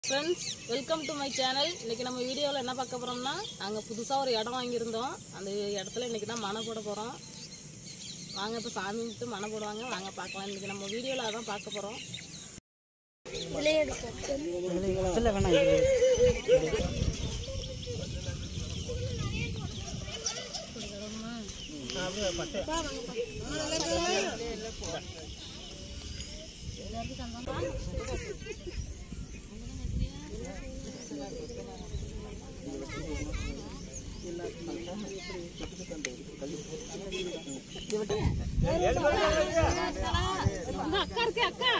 Friends welcome to my channel இன்னைக்கு நம்ம வீடியோவில் என்ன பார்க்க போகிறோம்னா நாங்கள் புதுசாக ஒரு இடம் வாங்கியிருந்தோம் அந்த இடத்துல இன்னைக்கு தான் மனை போட போகிறோம் வாங்க இப்போ சாமி கும்பிட்டு மனை போடுவாங்க வாங்க பார்க்கலாம் இன்னைக்கு நம்ம வீடியோவில் அதான் பார்க்க போகிறோம் அக்கா இருக்கு அக்கா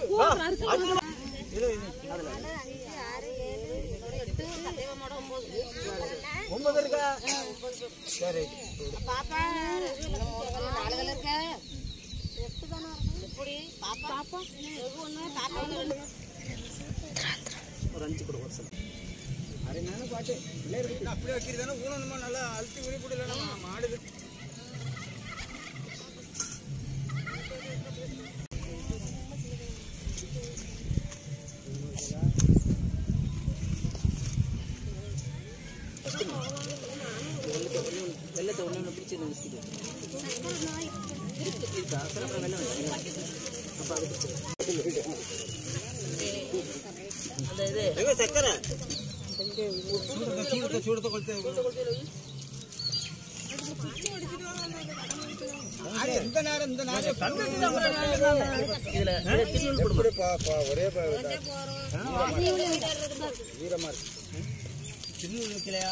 ஒன்பது இருக்கா சரி ஒரு அஞ்சு கூட வருஷம் அருமையான பாட்டு இல்லை இருக்கு அப்படியே வைக்கிறதானே ஊனணுமா நல்லா அழுத்தி விழிப்புடு இல்லைன்னா மாடுது வெள்ளத்தை ஒன்று ஒன்று பிடிச்சி நினைச்சிட்டு இருக்கா அப்புறம் வெள்ளம் அப்போ அது அந்த இது சக்கரை சூடத்தை சூடத்தை கொடுத்து இந்த நேரம் இந்த நேரம் இதுல திருநூல் குடும்பம் ஒரே வீரமா இருக்கு திருநூல் வைக்கலையா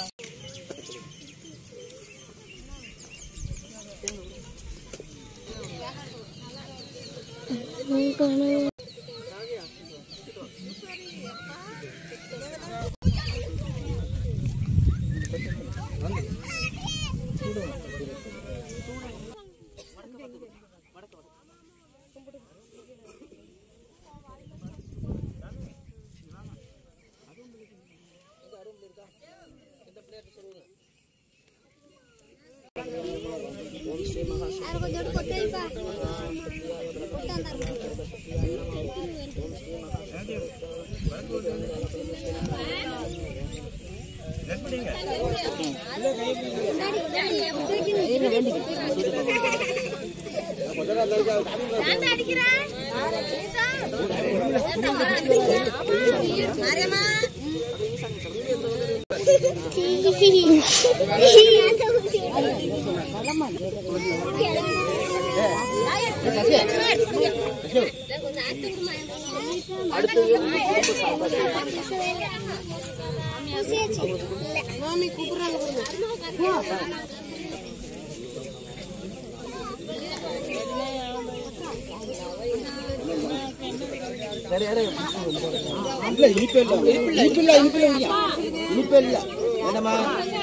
இல்ல இனிப்பு இல்ல இனிப்பு இல்ல இனிப்பு இல்ல இனிப்பு இல்ல என்னம்மா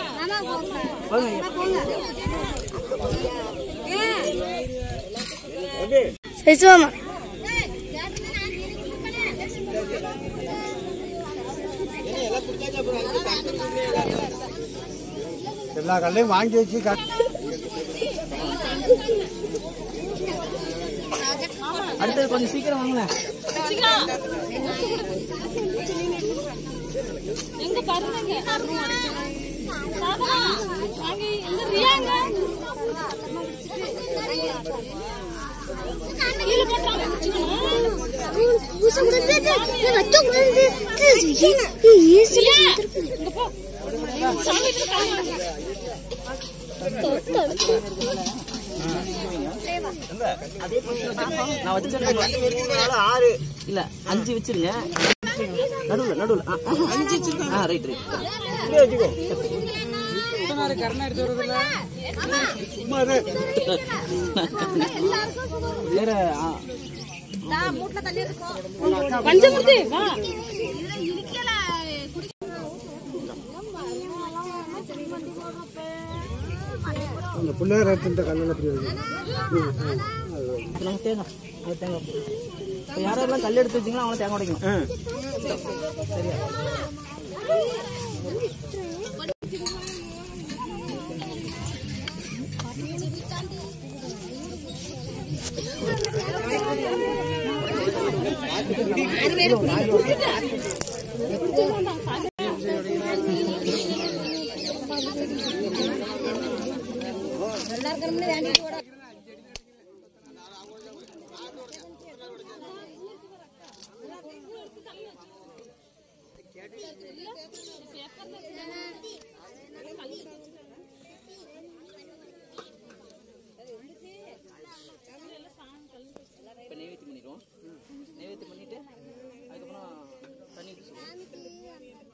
சைசுவாமா எல்லா கல்லையும் வாங்கி வச்சு அடுத்தது கொஞ்சம் சீக்கிரம் வாங்களேன் எங்க பாருங்க வாங்க எங்க ரியாங்க கீழே போட்டாங்க இங்க போ சாமி இருக்காங்க நான் வச்சிருக்கேன் ஆறு இல்ல அஞ்சு வச்சிருங்க நடுவுல நடுவுல ஆ, ஆ, அஞ்சு வச்சிருக்கேன் ஆ ரைட் ரைட் வச்சுக்கோ வேற ஆ, பஞ்சமுர்த்தி வா அந்த பிள்ளையார் எடுத்துட்ட கல்லில் அப்படி நம்ம தேங்காய் அது தேங்காய் இப்போ யாரெல்லாம் கல் எடுத்து வச்சிங்களோ அவங்கள தேங்காய் உடைக்கணும் சரியா இப்போ நைவேத்தியம் பண்ணிடுவோம் நைவேத்தியம் பண்ணிட்டு அதுக்கப்புறம் தண்ணி ஊற்றி சொல்லுவோம்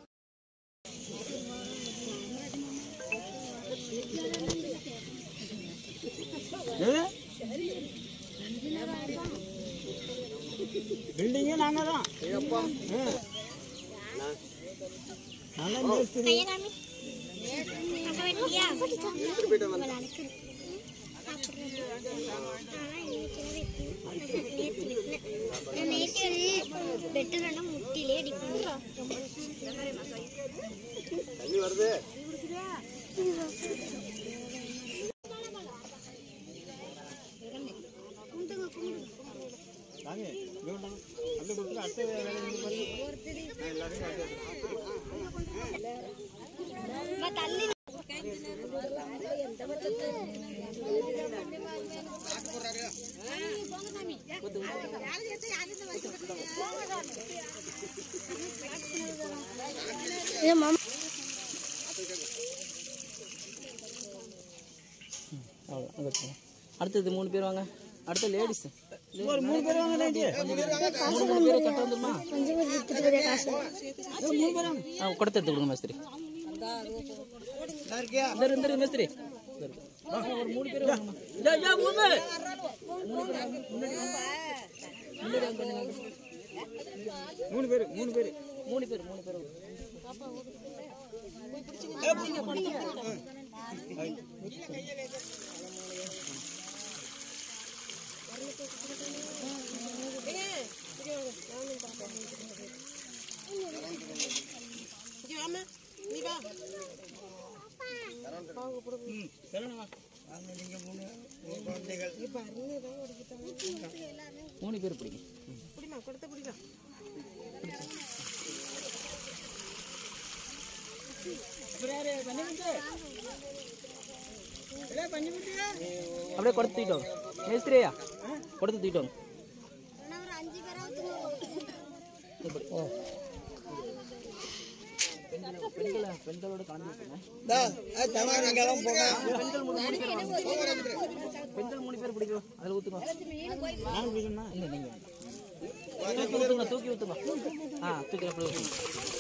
பில்டிங்கே நாங்க தான் நல்லா மேஸ்திரி பெட்டரான முட்டிலே அடிப்பாங்க வாங்க இங்க வாங்க. அப்படியே கொடுத்து அடுத்த வேலை இங்க பாருங்க. நான் எல்லாரையும் காட்டுறேன். தள்ளி அவ்வளோ அங்கே வச்சுக்கோங்க அடுத்தது மூணு பேர் வாங்க அடுத்த லேடிஸ் ஒரு மூணு பேர் வாங்க லேடி. மூணு பேர் கட்ட வந்துருமா காசு மூணு பேர் வாங்க. ஆ கொடுத்து எடுத்து கொடுங்க மேஸ்திரி நல்லா இருக்கியா? இந்த இரு, இந்த இரு, மேஸ்திரி இந்த இரு. ஆ, ஒரு மூணு பேர் வாங்கம்மா. இதோ, இதோ, மூணு பேர் மூணு பேர் மூணு பேர் மூணு பேர் மூணு பேர் வாங்க நீங்க மூணு மூணு குழந்தைகள் மூணு பேர் பிடிக்கும் அப்படியே கொடுத்து தூக்கிட்டு வாங்க மேஸ்திரியா கொடுத்து தூக்கிட்டு வாங்க ஒரு அஞ்சு பேராவது இப்படி ஓ பெண்கள் பெண்களை பெண்களோட கலந்து விட்டுருங்க பெண்கள் மூணு பேர் பிடிக்கும் அதில் ஊற்றுங்க நானும் பிடிக்கணுமா? இல்லை நீங்கள் தூக்கி ஊற்றுங்க தூக்கி ஊற்றுங்க ஆ தூக்கி அப்படி ஊற்றுங்க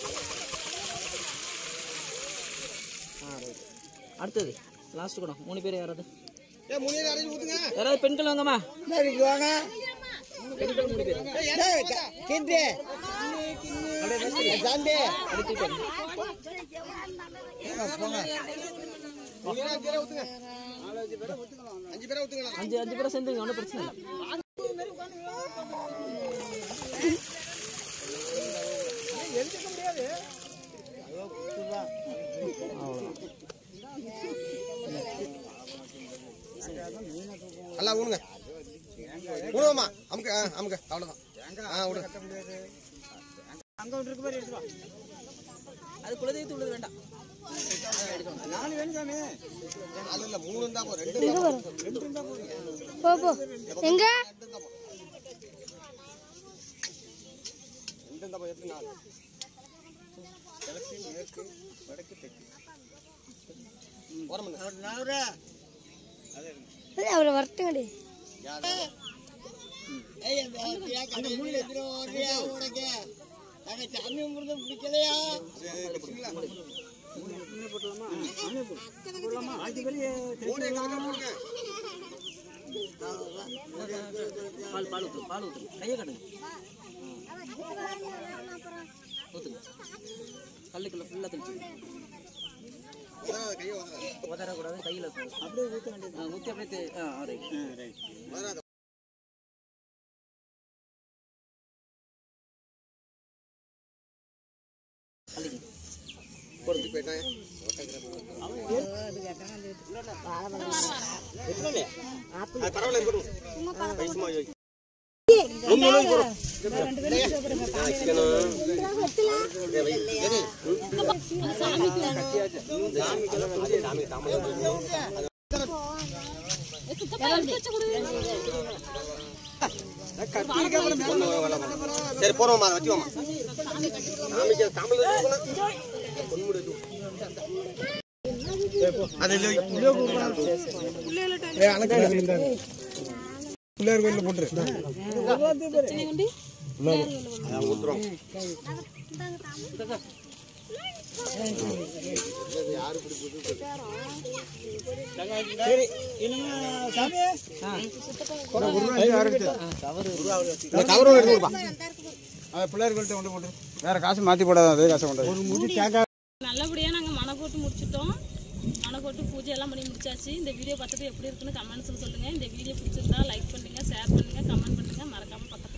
ஆ ரைட் அடுத்தது லாஸ்ட் கூட மூணு பேர் யாராவது யாராவது பெண்கள் வாங்கம்மா பெண்கள் மூணு பேர் அப்படியே மேஸ்திரி அடுத்து வாங்க. அஞ்சு அஞ்சு பேரை சேர்ந்துங்க ஒன்றும் பிரச்சனை இல்லை நல்லா ஊனுங்க ஊனுவம்மா அமுக்க ஆ, அமுக்க அவ்வளோதான் ஆ விடு அங்க ஒன்று இருக்கு பாரு, எடுத்து வா. அது குலதெய்வத்து உள்ளது வேண்டாம் நாலு வேணும் சாமி அது இல்லை மூணு தான் போதும் ரெண்டு தான் போதும். ரெண்டு இருந்தா போதும் போ போ எங்க ரெண்டு தான் போதும் எட்டு நாலு கிழக்கு மேற்கு வடக்கு தெற்கு ஓரம் பண்ணு. நானூறு அவரை வரட்டுங்கடி அந்த மூலையில உனக்கு நாங்க சாமி கும்பிடுறது பிடிக்கலையா பால் பால் ஊற்று பால் ஊற்றுங்க கையை கட்டுங்க ஊற்றுங்க கல்லுக்குள்ள ஃபுல்லாக தெளிச்சுங்க உதறாத, கையை உதறாத. உதறக்கூடாது கையில் அப்படியே ஊற்ற வேண்டியது ஊற்றி அப்படியே தே- ஆ ரைட் உதறாத. கல்லிங்க கொடுத்து போயிட்டேன் அது பரவாயில்ல இருக்கட்டும். கை சும்மா வை. ரொம்ப நாளைக்கு வரும். சரி போறோம்மா அதை வச்சுக்கோமா சாமிக்கு தமிழ் அது பிள்ளையார் கோயிலில் போட்டுரு சரி இனிமே சாமி கவரம் எடுத்துருப்பா அது பிள்ளையார் கோயில்கிட்ட கொண்டு போட்டு வேற காசு மாத்தி போடாத அதே காசை கொண்டு ஒரு முடி கேட்க நல்லபடியாக நாங்கள் மனை போட்டு முடிச்சிட்டோம் மனை போட்டு பூஜை எல்லாம் பண்ணி முடிச்சாச்சு இந்த வீடியோ பார்த்துட்டு எப்படி இருக்குன்னு கமெண்ட்ஸில் சொல்லுங்கள் இந்த வீடியோ பிடிச்சிருந்தா லைக் பண்ணுங்கள் ஷேர் பண்ணுங்கள் கமெண்ட் பண்ணுங்கள் மறக்காமல் பக்கத்தில்